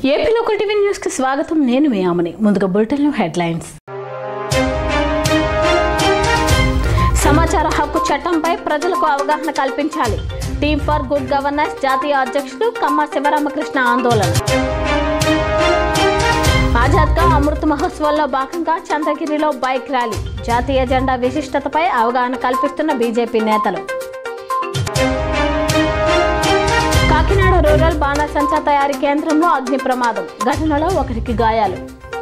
AP local TV news కి స్వాగతం నేను మీ ఆమని ముందుగా బులెటిన్ హెడ్లైన్స్ సమాచార హక్కు చట్టంపై ప్రజలకు అవగాహన కల్పించాలి టీమ్ ఫర్ గుడ్ గవర్నెన్స్ జాతీయ అధ్యక్షుడు కమ్మ శివరామకృష్ణ ఆందోళన ఆజాద్ కా అమృత్ మహోత్సవంలో భాగంగా చంద్రగిరిలో బైక్ ర్యాలీ జాతీయ జెండా విశిష్టతపై అవగాహన కల్పిస్తున్న బీజేపీ నేతలు కాకినాడ రూరల్ బాణాసంచా తయారీ కేంద్రంలో అగ్ని ప్రమాదం ఘటనలో ఒకరికి గాయాలు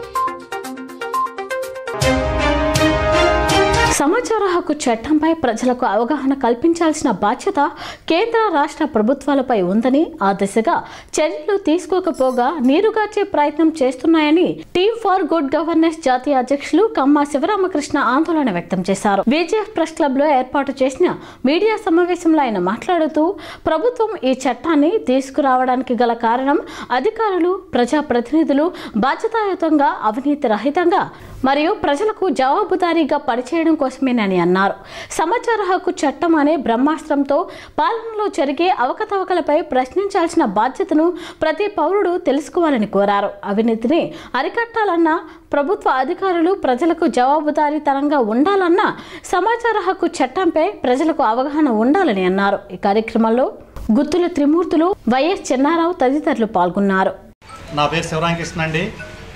సమాచార హక్కు చట్టంపై ప్రజలకు అవగాహన కల్పించాల్సిన బాధ్యత కేంద్ర రాష్ట్ర ప్రభుత్వాలపై ఉందని ఆ దిశగా చర్యలు తీసుకోకపోగా నీరుగార్చే ప్రయత్నం చేస్తున్నాయని టీమ్ ఫర్ గుడ్ గవర్నెన్స్ జాతీయ అధ్యక్షులు కమ్మా శివరామకృష్ణ ఆందోళన వ్యక్తం చేశారు విజేఎఫ్ ప్రెస్ క్లబ్ లో ఏర్పాటు చేసిన మీడియా సమావేశంలో ఆయన మాట్లాడుతూ ప్రభుత్వం ఈ చట్టాన్ని తీసుకురావడానికి గల కారణం అధికారులు ప్రజాప్రతినిధులు బాధ్యతాయుతంగా అవినీతి రహితంగా మరియు ప్రజలకు జవాబుదారీగా పనిచేయడం కోసమేనని అన్నారు సమాచార హక్కు చట్టం అనే బ్రహ్మాస్త్రంతో పాలనలో జరిగే అవకతవకలపై ప్రశ్నించాల్సిన బాధ్యతను ప్రతి పౌరుడు తెలుసుకోవాలని కోరారు అవినీతిని అరికట్టాలన్నా ప్రభుత్వ అధికారులు ప్రజలకు జవాబుదారీతనంగా ఉండాలన్నా సమాచార హక్కు చట్టంపై ప్రజలకు అవగాహన ఉండాలని అన్నారు ఈ కార్యక్రమంలో గుత్తుల త్రిమూర్తులు వైఎస్ చెన్నారావు తదితరులు పాల్గొన్నారు నా పేరు శివరామకృష్ణ అండి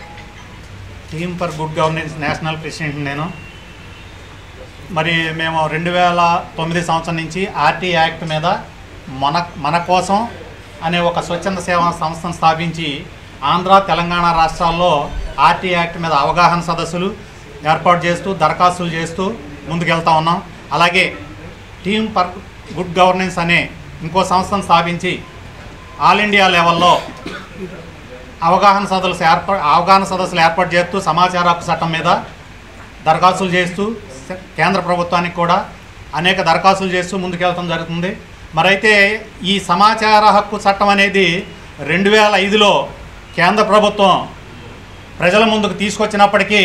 team for good governance national president నేను మరి మేము రెండు వేల తొమ్మిది సంవత్సరం నుంచి ఆర్టీ యాక్ట్ మీద మన మన కోసం అనే ఒక స్వచ్ఛంద సేవా సంస్థను స్థాపించి ఆంధ్ర తెలంగాణ రాష్ట్రాల్లో ఆర్టీ యాక్ట్ మీద అవగాహన సదస్సులు ఏర్పాటు చేస్తూ దరఖాస్తులు చేస్తూ ముందుకెళ్తా ఉన్నాం అలాగే టీమ్ ఫర్ గుడ్ గవర్నెన్స్ అనే ఇంకో సంస్థను స్థాపించి ఆల్ ఇండియా లెవెల్లో అవగాహన సదస్సులు ఏర్పా అవగాహన సదస్సులు ఏర్పాటు చేస్తూ సమాచార హక్కు చట్టం మీద దరఖాస్తులు చేస్తూ స- కేంద్ర ప్రభుత్వానికి కూడా అనేక దరఖాస్తులు చేస్తూ ముందుకెళ్ళడం జరుగుతుంది మరైతే ఈ సమాచార హక్కు చట్టం అనేది రెండు వేల ఐదులో కేంద్ర ప్రభుత్వం ప్రజల ముందుకు తీసుకొచ్చినప్పటికీ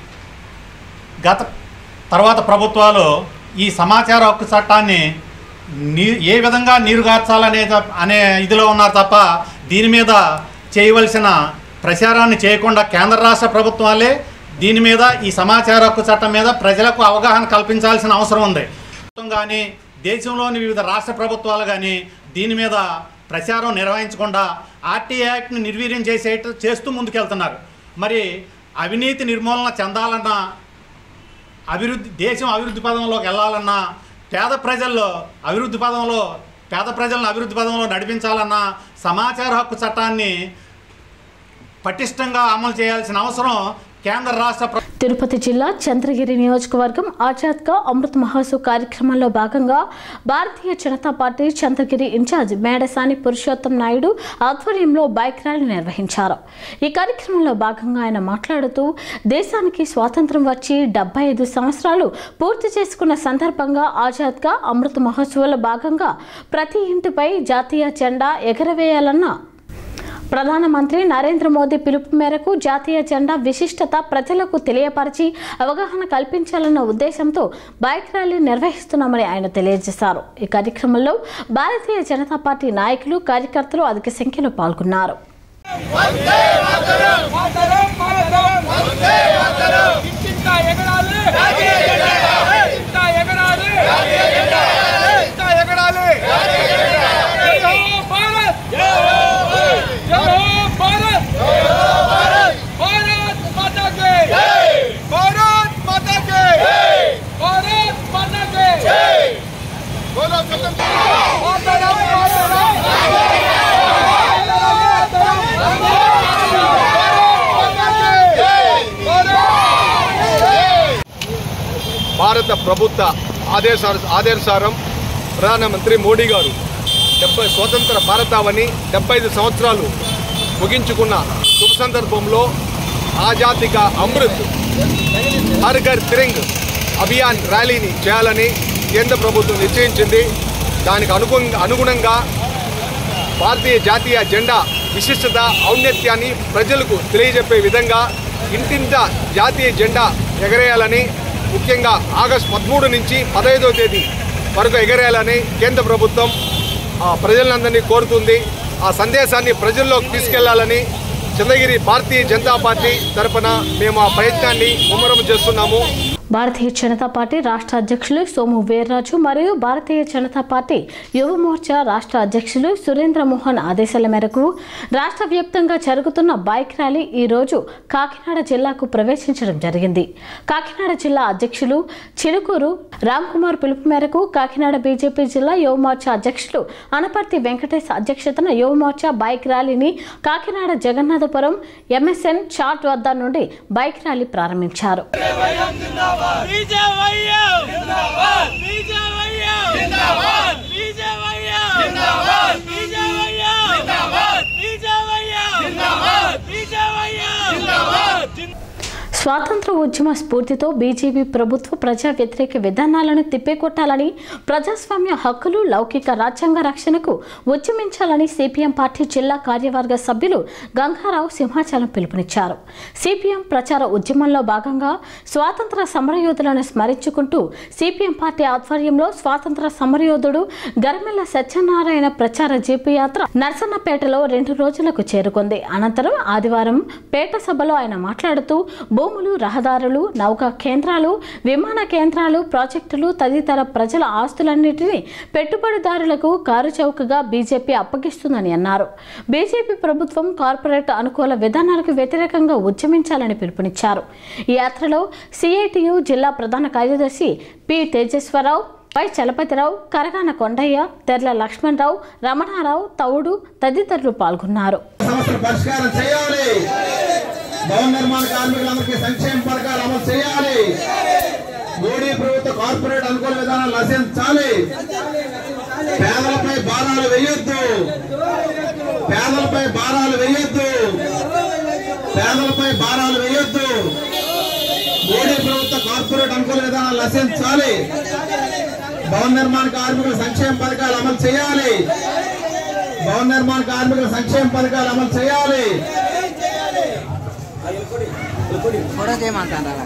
గత తర్వాత ప్రభుత్వాలు ఈ సమాచార హక్కు చట్టాన్ని నీ ఏ విధంగా నీరుగార్చాలనే తప్ప- అనే ఇదిలో ఉన్నారు తప్ప దీని మీద చేయవలసిన ప్రచారాన్ని చేయకుండా కేంద్ర రాష్ట్ర ప్రభుత్వాలే దీని మీద ఈ సమాచార హక్కు చట్టం మీద ప్రజలకు అవగాహన కల్పించాల్సిన అవసరం ఉంది ప్రభుత్వం కానీ దేశంలోని వివిధ రాష్ట్ర ప్రభుత్వాలు కానీ దీని మీద ప్రచారం నిర్వహించకుండా ఆర్టీ యాక్ట్ని నిర్వీర్యం చేసే చేస్తూ ముందుకెళ్తున్నారు మరి అవినీతి నిర్మూలన చెందాలన్నా అభివృద్ధి దేశం అభివృద్ధి పదంలోకి వెళ్ళాలన్నా పేద ప్రజల్లో అభివృద్ధి పదంలో పేద ప్రజలను అభివృద్ధి పదంలో నడిపించాలన్నా సమాచార హక్కు చట్టాన్ని పటిష్టంగా అమలు చేయాల్సిన అవసరం కేంద్ర రాష్ట్ర ప్ర- తిరుపతి జిల్లా చంద్రగిరి నియోజకవర్గం ఆజాద్ కా అమృత్ మహోత్సవ్ కార్యక్రమంలో భాగంగా భారతీయ జనతా పార్టీ చంద్రగిరి ఇన్ఛార్జ్ మేడసాని పురుషోత్తం నాయుడు ఆధ్వర్యంలో బైక్ ర్యాలీ నిర్వహించారు ఈ కార్యక్రమంలో భాగంగా ఆయన మాట్లాడుతూ దేశానికి స్వాతంత్రం వచ్చి డెబ్బై ఐదు సంవత్సరాలు పూర్తి చేసుకున్న సందర్భంగా ఆజాద్ కా అమృత్ మహోత్సవంలో భాగంగా ప్రతి ఇంటిపై జాతీయ జెండా ఎగరవేయాలన్న ప్రధానమంత్రి నరేంద్ర మోదీ పిలుపు మేరకు జాతీయ జెండా విశిష్టత ప్రజలకు తెలియపరిచి అవగాహన కల్పించాలన్న ఉద్దేశంతో బైక్ ర్యాలీ నిర్వహిస్తున్నామని ఆయన తెలియజేశారు ఈ కార్యక్రమంలో భారతీయ జనతా పార్టీ నాయకులు కార్యకర్తలు అధిక సంఖ్యలో పాల్గొన్నారు మాతరం మాతరం వందే మాతరం ఇంత ఎగరాలి ఇంత ఎగరాలి ఇంత ఎగరాలి జై హో భారత్ జై హో భారత్ భారత్ మాతా కి భారత్ మాతా కి భారత్ మాతా కి బోలో స్వతంత్ర మాతరం మాతరం భారత ప్రభుత్వ ఆదేశాల ఆదేశారం ప్రధానమంత్రి మోడీ గారు డెబ్బై స్వతంత్ర భారతావని డెబ్బై ఐదు సంవత్సరాలు ముగించుకున్న శుభ సందర్భంలో ఆజాదిక అమృత్ హర్ ఘర్ తిరంగ్ అభియాన్ ర్యాలీని చేయాలని కేంద్ర ప్రభుత్వం నిశ్చయించింది దానికి అనుగు అనుగుణంగా భారతీయ జాతీయ జెండా విశిష్టత ఔన్నత్యాన్ని ప్రజలకు తెలియజెప్పే విధంగా ఇంటింట జాతీయ జెండా ఎగరేయాలని ముఖ్యంగా ఆగస్టు పదమూడు నుంచి పదహైదవ తేదీ వరకు ఎగరేయాలని కేంద్ర ప్రభుత్వం ఆ, ప్రజలందరినీ కోరుతుంది ఆ సందేశాన్ని ప్రజల్లోకి తీసుకెళ్లాలని చంద్రగిరి భారతీయ జనతా పార్టీ తరపున మేము ఆ ప్రయత్నాన్ని ముమ్మరం చేస్తున్నాము భారతీయ జనతా పార్టీ రాష్ట్ర అధ్యక్షులు సోము వీర్రాజు మరియు భారతీయ జనతా పార్టీ యువ మోర్చా రాష్ట్ర అధ్యక్షులు సురేంద్ర మోహన్ ఆదేశాల మేరకు రాష్ట్ర వ్యాప్తంగా జరుగుతున్న బైక్ ర్యాలీ ఈ రోజు కాకినాడ జిల్లాకు ప్రవేశించడం జరిగింది కాకినాడ జిల్లా అధ్యక్షులు చిలుకూరు రామ్ కుమార్ పిలుపు మేరకు కాకినాడ బీజేపీ జిల్లా యువ మోర్చా అధ్యక్షులు అనపర్తి వెంకటేశ్ అధ్యక్షతన యువ మోర్చా బైక్ ర్యాలీని కాకినాడ జగన్నాథపురం ఎంఎస్ఎన్ చాట్ వద్ద నుండి బైక్ ర్యాలీ ప్రారంభించారు బీజేవైఎం జిందాబాద్ బీజేవైఎం జిందాబాద్ బీజేవైఎం జిందాబాద్ బీజేవైఎం జిందాబాద్ బీజేవైఎం జిందాబాద్ బీజేవైఎం జిందాబాద్ స్వాతంత్ర ఉద్యమ స్ఫూర్తితో బీజేపీ ప్రభుత్వ ప్రజా వ్యతిరేక విధానాలను తిప్పికొట్టాలని ప్రజాస్వామ్య హక్కులు లౌకిక రాజ్యాంగ రక్షణకు ఉద్యమించాలని సిపిఎం పార్టీ జిల్లా కార్యవర్గ సభ్యులు గంగారావు సింహాచలం పిలుపునిచ్చారు సిపిఎం ప్రచార ఉద్యమంలో భాగంగా స్వాతంత్ర సమరయోధులను స్మరించుకుంటూ సిపిఎం పార్టీ ఆధ్వర్యంలో స్వాతంత్ర సమరయోధుడు గర్మెల్ల సత్యనారాయణ ప్రచార జీపు యాత్ర నర్సన్నపేటలో రెండు రోజులకు చేరుకుంది అనంతరం ఆదివారం పేట సభలో ఆయన మాట్లాడుతూ భూములు రహదారులు నౌకా కేంద్రాలు విమాన కేంద్రాలు ప్రాజెక్టులు తదితర ప్రజల ఆస్తులన్నింటినీ పెట్టుబడిదారులకు కారు చౌకగా బీజేపీ అప్పగిస్తుందని అన్నారు బీజేపీ ప్రభుత్వం కార్పొరేట్ అనుకూల విధానాలకు వ్యతిరేకంగా ఉద్యమించాలని పిలుపునిచ్చారు ఈ యాత్రలో సిఐటియు జిల్లా ప్రధాన కార్యదర్శి పి తేజేశ్వరరావు వై చలపతిరావు కరగాన కొండయ్య తెర్ల లక్ష్మణరావు రమణారావు తౌడు తదితరులు పాల్గొన్నారు సమస్యలు పరిష్కారం చేయాలి భవన నిర్మాణ కార్మికులందరికీ సంక్షేమ పథకాలు అమలు చేయాలి మోడీ ప్రభుత్వ కార్పొరేట్ అనుకూల విధానాలు నశించాలి పేదలపై భారాలు వేయొద్దు పేదలపై భారాలు వేయొద్దు పేదలపై భారాలు వేయొద్దు మోడీ ప్రభుత్వ కార్పొరేట్ అనుకూల విధానాలు నశించాలి భవన నిర్మాణ కార్మికుల సంక్షేమ పథకాలు అమలు చేయాలి భవన నిర్మాణ కార్మికుల సంక్షేమ పథకాలు అమలు చేయాలి ఫోటో చేయమంటారా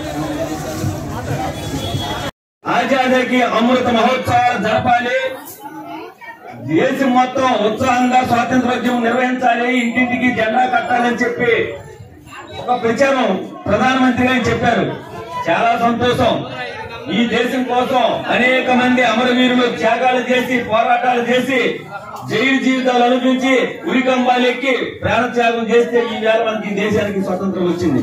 ఆజాదీకి అమృత మహోత్సవాలు జరపాలి దేశం మొత్తం ఉత్సాహంగా స్వాతంత్రోద్యమం నిర్వహించాలి ఇంటింటికి జెండా కట్టాలని చెప్పి ఒక ప్రచారం ప్రధానమంత్రి గారు చెప్పారు చాలా సంతోషం ఈ దేశం కోసం అనేక మంది అమరవీరులు త్యాగాలు చేసి పోరాటాలు చేసి జైలు జీవితాలు అనుభవించి ఉరికంబాలు ఎక్కి ప్రాణత్యాగం చేస్తే ఈ వేళ మనకి ఈ దేశానికి స్వతంత్రం వచ్చింది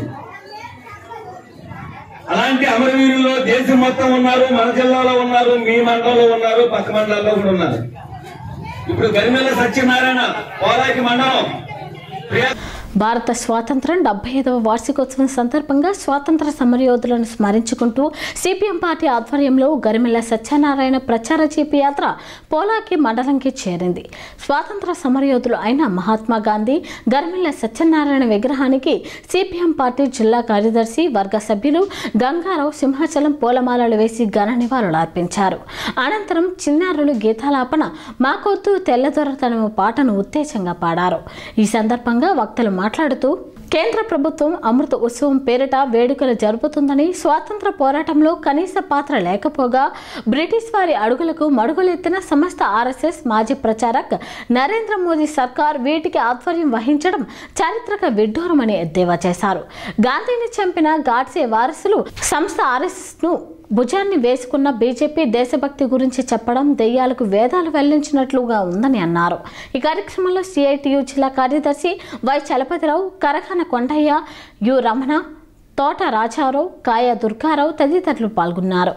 అలాంటి అమరవీరుల్లో దేశం మొత్తం ఉన్నారు మన జిల్లాలో ఉన్నారు మీ మండలంలో ఉన్నారు పక్క మండలాల్లో కూడా ఉన్నారు ఇప్పుడు గరిమెల్ల సత్యనారాయణ పోలాకి మండలం ప్రియ భారత స్వాతంత్రం డెబ్బై ఐదవ వార్షికోత్సవం సందర్భంగా స్వాతంత్ర సమరయోధులను స్మరించుకుంటూ సిపిఎం పార్టీ ఆధ్వర్యంలో గరిమెల్ల సత్యనారాయణ ప్రచార జీపీ యాత్ర పోలాకి మండలంకి చేరింది స్వాతంత్ర సమరయోధులు అయిన మహాత్మా గాంధీ గరిమెల్ల సత్యనారాయణ విగ్రహానికి సిపిఎం పార్టీ జిల్లా కార్యదర్శి వర్గ సభ్యులు గంగారావు సింహాచలం పూలమాలలు వేసి ఘన నివాళులు అర్పించారు అనంతరం చిన్నారులు గీతాలాపన మాకొద్దు తెల్లదొరతనము పాటను ఉత్తేజంగా పాడారు ఈ సందర్భంగా వక్తలు మాట్లాడుతూ కేంద్ర ప్రభుత్వం అమృత ఉత్సవం పేరిట వేడుకలు జరుపుతుందని స్వాతంత్ర పోరాటంలో కనీస పాత్ర లేకపోగా బ్రిటిష్ వారి అడుగులకు మడుగులెత్తిన సమస్త ఆర్ఎస్ఎస్ మాజీ ప్రచారక్ నరేంద్ర మోదీ సర్కార్ వీటికి ఆధ్వర్యం వహించడం చారిత్రక విడ్డూరమని ఎద్దేవా చేశారు గాంధీని చంపిన గాడ్సే వారసులు సంస్థ ఆర్ఎస్ఎస్ ను భుజాన్ని వేసుకున్న బీజేపీ దేశభక్తి గురించి చెప్పడం దెయ్యాలకు వేదాలు వెల్లించినట్లుగా ఉందని అన్నారు ఈ కార్యక్రమంలో సిఐటియు జిల్లా కార్యదర్శి వై చలపతిరావు కరఖాన కొండయ్య యు రమణ తోట రాజారావు కాయ దుర్గారావు తదితరులు పాల్గొన్నారు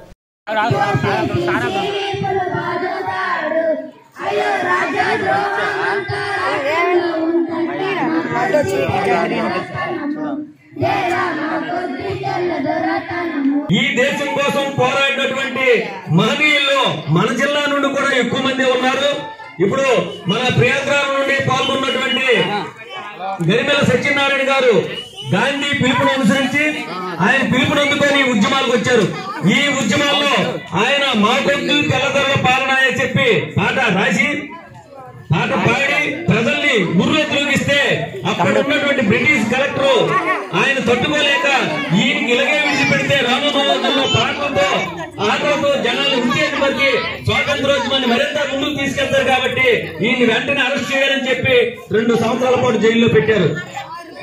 ఈ దేశం కోసం పోరాడినటువంటి మహనీయుల్లో మన జిల్లా నుండి కూడా ఎక్కువ మంది ఉన్నారు ఇప్పుడు మన ప్రియాంగ్రామ్ నుండి పాల్గొన్నటువంటి గరిమెల సత్యనారాయణ గారు గాంధీ పిలుపును అనుసరించి ఆయన పిలుపును అందుకొని ఈ ఉద్యమాలకు వచ్చారు ఈ ఉద్యమాల్లో ఆయన మాకొద్దు తెల్లదొరల పాలన అని చెప్పి పాట రాసి పాట పాడి ప్రజల్ని గుర్రె తిరిగిస్తే అక్కడ ఉన్నటువంటి బ్రిటిష్ కలెక్టర్ ఆయన తట్టుకోలేక ఈయనకి ఇలాగే విడిచిపెడితే రామభవనంలో పాటలతో ఆటలతో జనాలు ఉత్తేజపరిచి స్వాతంత్రోద్యమాన్ని మరింత ముందుకు తీసుకెళ్తారు కాబట్టి ఈయన వెంటనే అరెస్ట్ చేయాలని చెప్పి రెండు సంవత్సరాల పాటు జైల్లో పెట్టారు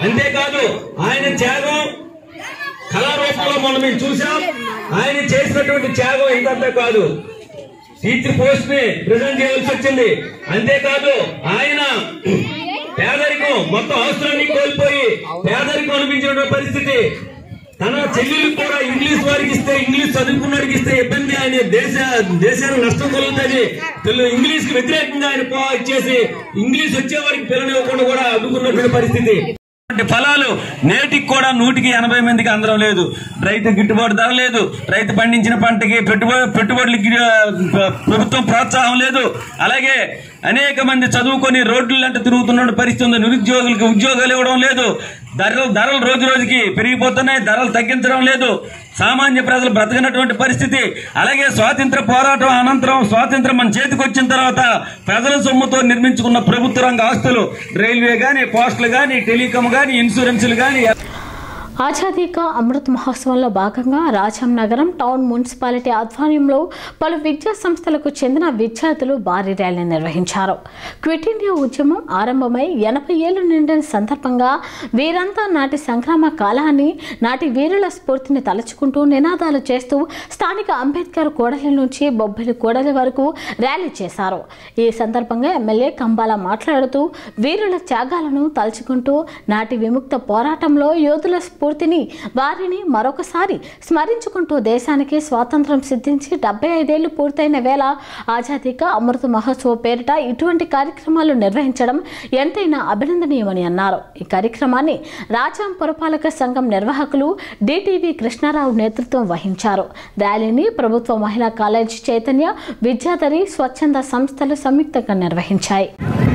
అంతేకాదు ఆయన త్యాగం కళారూపంలో మనం మేము చూసాం ఆయన చేసినటువంటి త్యాగం ఇంతంతా కాదు టీచర్ పోస్ట్ ని ప్రజెంట్ చేయాల్సి వచ్చింది అంతేకాదు ఆయన పేదరికం మొత్తం అవసరాన్ని కోల్పోయి పేదరికం అనిపించిన పరిస్థితి తన చెల్లెలకు కూడా ఇంగ్లీష్ వారికి ఇస్తే ఇంగ్లీష్ చదువుకున్నవాడికి ఇస్తే ఇబ్బంది ఆయన దేశ దేశానికి నష్టం కలుగుతుంది పిల్లలు ఇంగ్లీష్ కి వ్యతిరేకంగా ఆయన పో ఇచ్చేసి ఇంగ్లీష్ వచ్చేవారికి పిల్లనివ్వకుండా కూడా అడ్డుకున్నటువంటి పరిస్థితి అంటే ఫలాలు నేటికి కూడా నూటికి ఎనభై మందికి అందడం లేదు రైతు గిట్టుబాటు ధర లేదు రైతు పండించిన పంటకి పెట్టుబడి పెట్టుబడులకి ఆ, ప్ర- ప్రభుత్వం ప్రోత్సాహం లేదు అలాగే అనేక మంది చదువుకొని రోడ్లంటే తిరుగుతున్న పరిస్థితి ఉంది నిరుద్యోగులకు ఉద్యోగాలు ఇవ్వడం లేదు ధరలు ధరలు రోజు రోజుకి పెరిగిపోతున్నాయి ధరలు తగ్గించడం లేదు సామాన్య ప్రజలు బ్రతకనటువంటి పరిస్థితి అలాగే స్వాతంత్ర పోరాటం అనంతరం స్వాతంత్రం మన చేతికి వచ్చిన తర్వాత ప్రజల సొమ్ముతో నిర్మించుకున్న ప్రభుత్వ రంగ ఆస్తులు రైల్వే గాని పోస్టులు గాని టెలికాం గాని ఇన్సూరెన్సులు గాని ఆజాదీ కా అమృత్ మహోత్సవంలో భాగంగా రాజాం నగరం టౌన్ మున్సిపాలిటీ ఆధ్వర్యంలో పలు విద్యా సంస్థలకు చెందిన విద్యార్థులు భారీ ర్యాలీ నిర్వహించారు క్విట్ ఇండియా ఉద్యమం ఆరంభమై ఎనభై ఏళ్లు నిండిన సందర్భంగా వీరంతా నాటి సంగ్రామ కాలాన్ని నాటి వీరుల స్ఫూర్తిని తలుచుకుంటూ నినాదాలు చేస్తూ స్థానిక అంబేద్కర్ కూడలి నుంచి బొబ్బిలి కూడలి వరకు ర్యాలీ చేశారు ఈ సందర్భంగా ఎమ్మెల్యే కంబాల మాట్లాడుతూ వీరుల త్యాగాలను తలుచుకుంటూ నాటి విముక్త పోరాటంలో యోధుల స్ఫూర్తిని వారిని మరొకసారి స్మరించుకుంటూ దేశానికి స్వాతంత్రం సిద్ధించి డెబ్బై ఐదేళ్లు పూర్తయిన వేళ ఆజాదీకా అమృత మహోత్సవ పేరిట ఇటువంటి కార్యక్రమాలు నిర్వహించడం ఎంతైనా అభినందనీయమని అన్నారు ఈ కార్యక్రమాన్ని రాజాం పురపాలక సంఘం నిర్వాహకులు డిటివి కృష్ణారావు నేతృత్వం వహించారు ర్యాలీని ప్రభుత్వ మహిళా కాలేజీ చైతన్య విద్యాధరి స్వచ్ఛంద సంస్థలు సంయుక్తంగా నిర్వహించాయి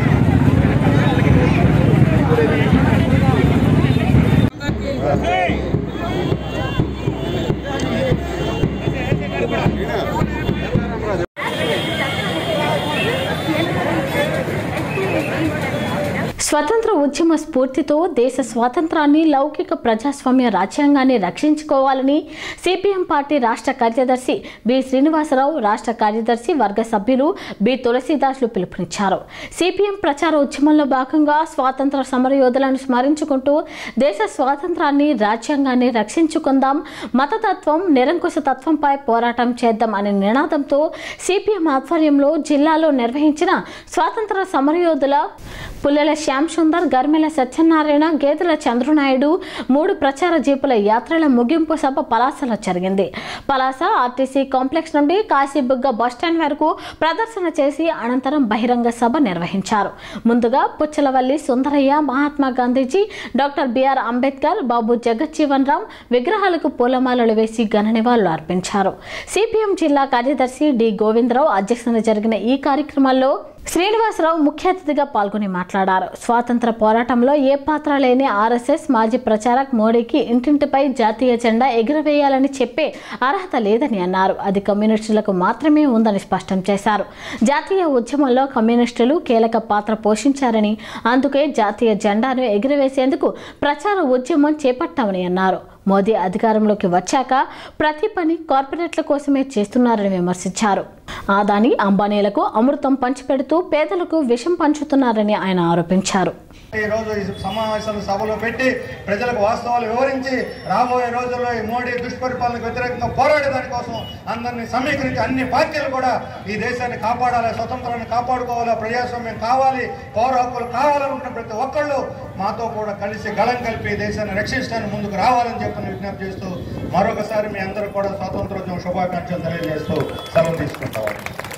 స్వతంత్ర ఉద్యమ స్ఫూర్తితో దేశ స్వాతంత్రాన్ని లౌకిక ప్రజాస్వామ్య రాజ్యాంగాన్ని రక్షించుకోవాలని సిపిఎం పార్టీ రాష్ట్ర కార్యదర్శి బి శ్రీనివాసరావు రాష్ట్ర కార్యదర్శి వర్గ సభ్యులు బి తులసీదాసులు పిలుపునిచ్చారు సిపిఎం ప్రచార ఉద్యమంలో భాగంగా స్వాతంత్ర సమరయోధులను స్మరించుకుంటూ దేశ స్వాతంత్రాన్ని రాజ్యాంగాన్ని రక్షించుకుందాం మతతత్వం నిరంకుశ తత్వంపై పోరాటం చేద్దాం అనే నినాదంతో సిపిఎం ఆధ్వర్యంలో జిల్లాలో నిర్వహించిన స్వాతంత్ర సమరయోధుల పుల్లెల శ్యామ్ సుందర్ గర్మెల సత్యనారాయణ గేదెల చంద్రనాయుడు మూడు ప్రచార జీపుల యాత్రల ముగింపు సభ పలాసలో జరిగింది పలాస ఆర్టీసీ కాంప్లెక్స్ నుండి కాశీబుగ్గ బస్టాండ్ వరకు ప్రదర్శన చేసి అనంతరం బహిరంగ సభ నిర్వహించారు ముందుగా పుచ్చలవల్లి సుందరయ్య మహాత్మా గాంధీజీ డాక్టర్ బిఆర్ అంబేద్కర్ బాబు జగజ్జీవన్ రామ్ విగ్రహాలకు పూలమాలలు వేసి ఘన నివాళులు అర్పించారు సిపిఎం జిల్లా కార్యదర్శి డి గోవిందరావు అధ్యక్షతన జరిగిన ఈ కార్యక్రమాల్లో శ్రీనివాసరావు ముఖ్య అతిథిగా పాల్గొని మాట్లాడారు స్వాతంత్ర పోరాటంలో ఏ పాత్ర లేని ఆర్ఎస్ఎస్ మాజీ ప్రచారక్ మోడీకి ఇంటింటిపై జాతీయ జెండా ఎగురవేయాలని చెప్పే అర్హత లేదని అన్నారు అది కమ్యూనిస్టులకు మాత్రమే ఉందని స్పష్టం చేశారు జాతీయ ఉద్యమంలో కమ్యూనిస్టులు కీలక పాత్ర పోషించారని అందుకే జాతీయ జెండాను ఎగురవేసేందుకు ప్రచార ఉద్యమం చేపట్టామని అన్నారు మోదీ అధికారంలోకి వచ్చాక ప్రతి పని కార్పొరేట్ల కోసమే చేస్తున్నారని విమర్శించారు ఆదాని అంబానీలకు అమృతం పంచిపెడుతూ పేదలకు విషం పంచుతున్నారని ఆయన ఆరోపించారు ఈ రోజు ఈ సమావేశాలు సభలో పెట్టి ప్రజలకు వాస్తవాలు వివరించి రాబోయే రోజుల్లో ఈ మోడీ దుష్పరిపాలనకు వ్యతిరేకంగా పోరాడే దానికోసం అందరినీ సమీకరించి అన్ని పార్టీలు కూడా ఈ దేశాన్ని కాపాడాలి స్వతంత్రాన్ని కాపాడుకోవాలి ప్రజాస్వామ్యం కావాలి పౌర హక్కులు కావాలనుకున్న ప్రతి ఒక్కళ్ళు మాతో కూడా కలిసి గళం కలిపి ఈ దేశాన్ని రక్షించడానికి ముందుకు రావాలని చెప్పని విజ్ఞప్తి చేస్తూ మరొకసారి మీ అందరూ కూడా స్వాతంత్రోద్యమ శుభాకాంక్షలు తెలియజేస్తూ సెలవు తీసుకుంటాం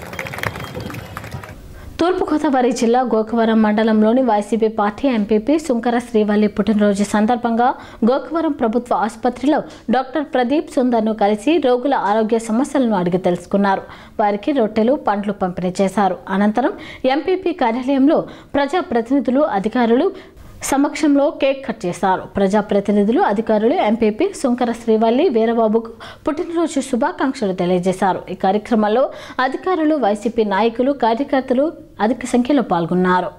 తూర్పుగోదావరి జిల్లా గోకవరం మండలంలోని YCP party MPP Sunkara Srivalli పుట్టినరోజు సందర్భంగా గోకవరం ప్రభుత్వ ఆసుపత్రిలో డాక్టర్ ప్రదీప్ సుందర్ను కలిసి రోగుల ఆరోగ్య సమస్యలను అడిగి తెలుసుకున్నారు వారికి రొట్టెలు పండ్లు పంపిణీ చేశారు అనంతరం ఎంపీపీ కార్యాలయంలో ప్రజాప్రతినిధులు అధికారులు సమక్షంలో కేక్ కట్ చేశారు ప్రజాప్రతినిధులు అధికారులు ఎంపీపీ సుంకర శ్రీవల్లి వీరబాబుకు పుట్టినరోజు శుభాకాంక్షలు తెలియజేశారు ఈ కార్యక్రమంలో అధికారులు వైసీపీ నాయకులు కార్యకర్తలు అధిక సంఖ్యలో పాల్గొన్నారు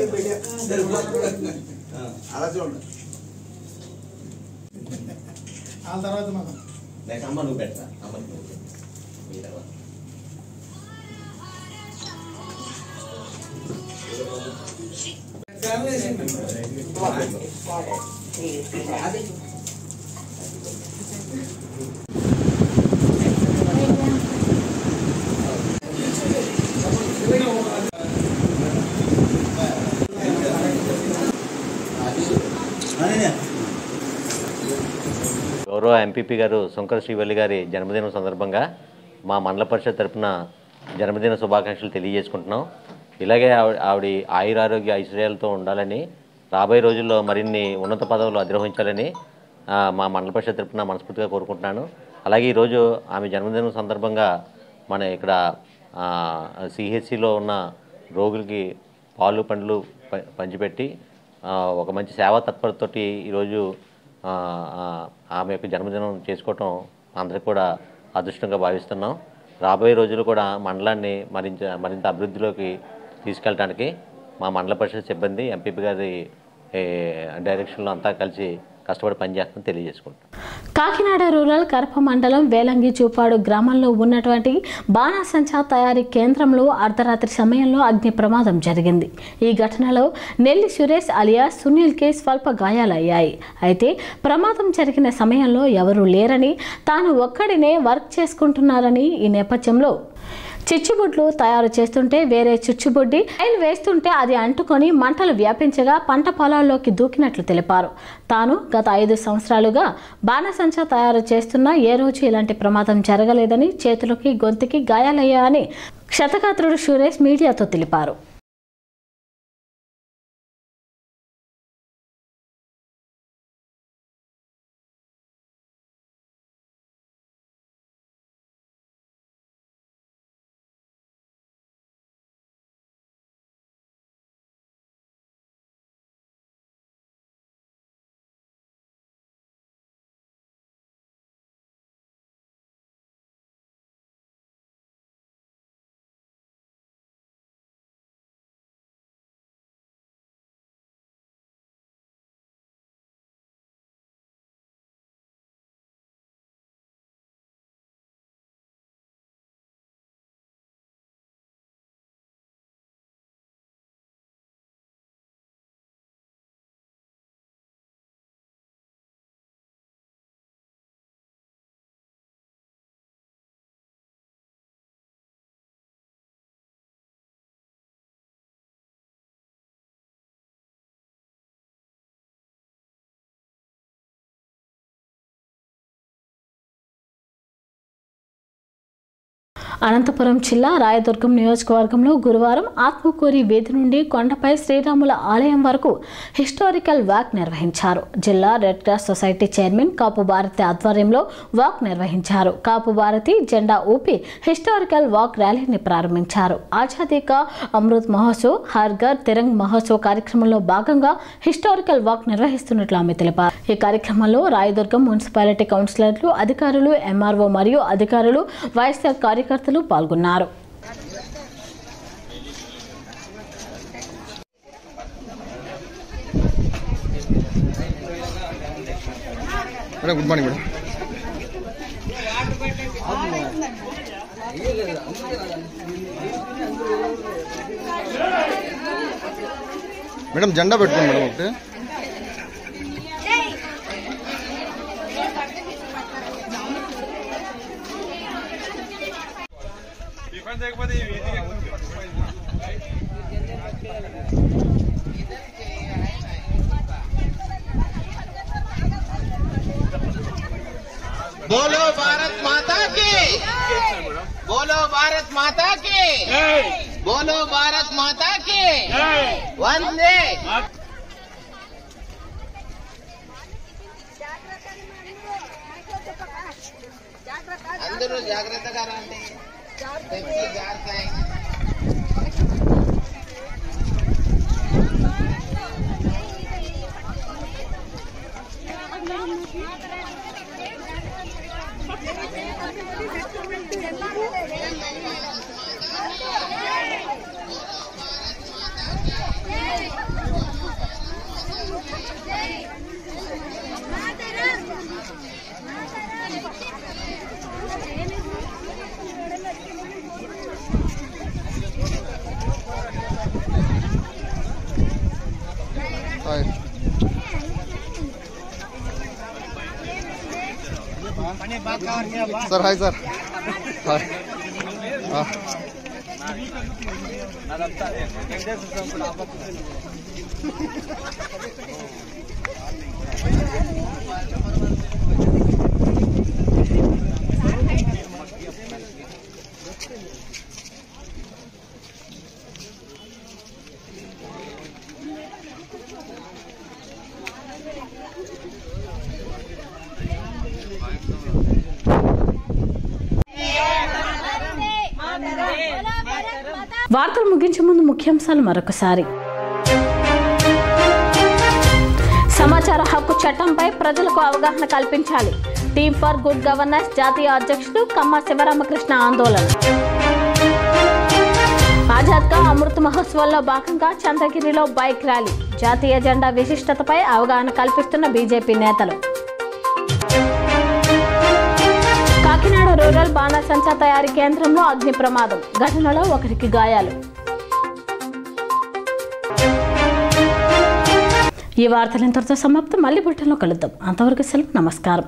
అలా చూడండి ఆ తర్వాత మనం నెక్స్ట్ అమ్మ నువ్వు పెట్టరా అమ్మ నువ్వు పెట్టు. మీ తర్వాత గౌరవ ఎంపీపీ గారు శంకర శ్రీవల్లి గారి జన్మదినం సందర్భంగా మా మండల పరిషత్ తరపున జన్మదిన శుభాకాంక్షలు తెలియజేసుకుంటున్నాం ఇలాగే ఆవిడ ఆవిడ ఆయురారోగ్య ఐశ్వర్యాలతో ఉండాలని రాబోయే రోజుల్లో మరిన్ని ఉన్నత పదవులు అధిరోహించాలని ఆ, మా మండల పరిషత్ తరపున మనస్ఫూర్తిగా కోరుకుంటున్నాను అలాగే ఈరోజు ఆమె జన్మదినం సందర్భంగా మన ఇక్కడ సిహెచ్సిలో ఉన్న రోగులకి పాలు పండ్లు ప- పంచిపెట్టి ఆ, ఒక మంచి సేవా తత్పరతోటి ఈరోజు ఆ, ఆ, ఆమె యొక్క జన్మదినం చేసుకోవటం అందరికి కూడా అదృష్టంగా భావిస్తున్నాం రాబోయే రోజులు కూడా మండలాన్ని మరింత మరింత అభివృద్ధిలోకి తీసుకెళ్ళడానికి మా మండల పరిషత్ సిబ్బంది ఎంపీపీ గారి ఏ, డైరెక్షన్లో అంతా కలిసి కష్టపడి పనిచేస్తామని తెలియజేసుకుంటాం కాకినాడ రూరల్ కరప మండలం వేలంగి చూపాడు గ్రామంలో ఉన్నటువంటి బాణాసంచా తయారీ కేంద్రంలో అర్ధరాత్రి సమయంలో అగ్ని ప్రమాదం జరిగింది ఈ ఘటనలో నెల్లి సురేష్ అలియా సునీల్కి స్వల్ప గాయాలయ్యాయి అయితే ప్రమాదం జరిగిన సమయంలో ఎవరూ లేరని తాను ఒక్కడినే వర్క్ చేసుకుంటున్నారని ఈ నేపథ్యంలో చిచ్చుబుడ్లు తయారు చేస్తుంటే వేరే చిచ్చుబుడ్డి రైలు వేస్తుంటే అది అంటుకొని మంటలు వ్యాపించగా పంట పొలాల్లోకి దూకినట్లు తెలిపారు తాను గత ఐదు సంవత్సరాలుగా బాణసంచా తయారు చేస్తున్నా ఏ రోజు ఇలాంటి ప్రమాదం జరగలేదని చేతులకి గొంతుకి గాయాలయ్యాయని క్షతగాత్రుడు సురేష్ మీడియాతో తెలిపారు అనంతపురం జిల్లా రాయదుర్గం నియోజకవర్గంలో గురువారం ఆత్మకూరి వీధి నుండి కొండపై శ్రీరాముల ఆలయం వరకు హిస్టారికల్ వాక్ నిర్వహించారు జిల్లా red cross society chairman Kapu Bharathi ఆధ్వర్యంలో వాక్ నిర్వహించారు కాపు భారతి జెండా ఊపి హిస్టారికల్ వాక్ ర్యాలీని ప్రారంభించారు ఆజాదీ కా అమృత్ మహోత్సవ్ హర్ ఘర్ తిరంగ్ మహోత్సవ్ కార్యక్రమంలో భాగంగా హిస్టారికల్ వాక్ నిర్వహిస్తున్నట్లు ఆమె తెలిపారు ఈ కార్యక్రమంలో రాయదుర్గం మున్సిపాలిటీ కౌన్సిలర్లు అధికారులు ఎంఆర్ఓ మరియు అధికారులు వైఎస్ఆర్ కార్యకర్తలు పాల్గొన్నారు madam good morning madam madam జెండా పెట్టుకోండి మేడం ఒకటి बोलो भारत माता की बोलो भारत माता की बोलो भारत माता की वंदे అందరూ జాగ్రత్తగా రండి పెట్టి జాగ్రత్త Hey! Sir hi sir hi ఆ. వార్తలు ముగించే ముందు ముఖ్యాంశాలు మరొకసారి సమాచార హక్కు చట్టంపై ప్రజలకు అవగాహన కల్పించాలి టీమ్ ఫర్ గుడ్ గవర్నెన్స్ జాతీయ అధ్యక్షుడు కమ్మ శివరామకృష్ణ ఆందోళన ఆజాద్ కా అమృత్ మహోత్సవంలో భాగంగా చంద్రగిరిలో బైక్ ర్యాలీ జాతీయ జెండా విశిష్టతపై అవగాహన కల్పిస్తున్న బీజేపీ నేతలు కాకినాడ రూరల్ బాణసంచా తయారీ కేంద్రంలో అగ్ని ప్రమాదం ఘటనలో ఒకరికి గాయాలు ఈ వార్తలు ఇంతటితో సమాప్తం మళ్ళీ బుట్టంలో కలుద్దాం అంతవరకు సెలవు నమస్కారం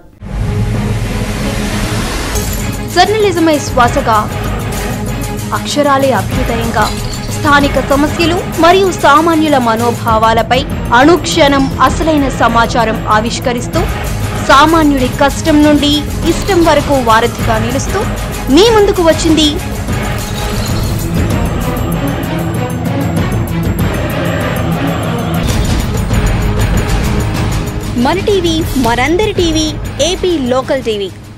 జర్నలిజమే శ్వాసగా అక్షరాలే అభ్యుదయంగా స్థానిక సమస్యలు మరియు సామాన్యుల మనోభావాలపై అనుక్షణం అసలైన సమాచారం ఆవిష్కరిస్తూ సామాన్యుడి కష్టం నుండి ఇష్టం వరకు వారధిగా నిలుస్తూ మీ ముందుకు వచ్చింది మన టీవీ మనందరి టీవీ ఏపీ లోకల్ టీవీ